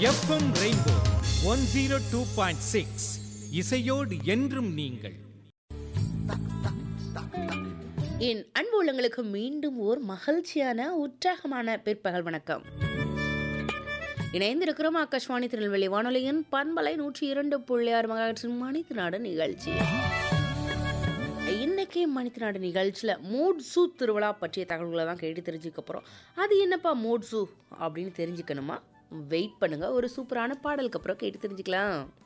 FM rainbow one zero two point six இசையோடு என்றும் நீங்கள் என் அன்பு உள்ளங்களுக்கு மீண்டும் ஓர் மகிழ்ச்சியான உற்சாகமான பிற்பகல் வணக்கம் இணைந்திருக்கிறோம் ஆகாஷ்வாணி திருநெல்வேலி வானொலியின் பண்பலை நூற்றி இரண்டு புள்ளி ஆறு மகாட்சின் மனித நாடு நிகழ்ச்சி இன்னைக்கு மனித நாடு நிகழ்ச்சியில் மூட்ஸு திருவிழா பற்றிய தகவல்களை தான் கேட்டு தெரிஞ்சுக்க போகிறோம் அது என்னப்பா மூட்ஸு அப்படின்னு தெரிஞ்சுக்கணுமா வெயிட் பண்ணுங்க ஒரு சூப்பரான பாடலுக்கு அப்புறம் கேட்டு தெரிஞ்சுக்கலாம்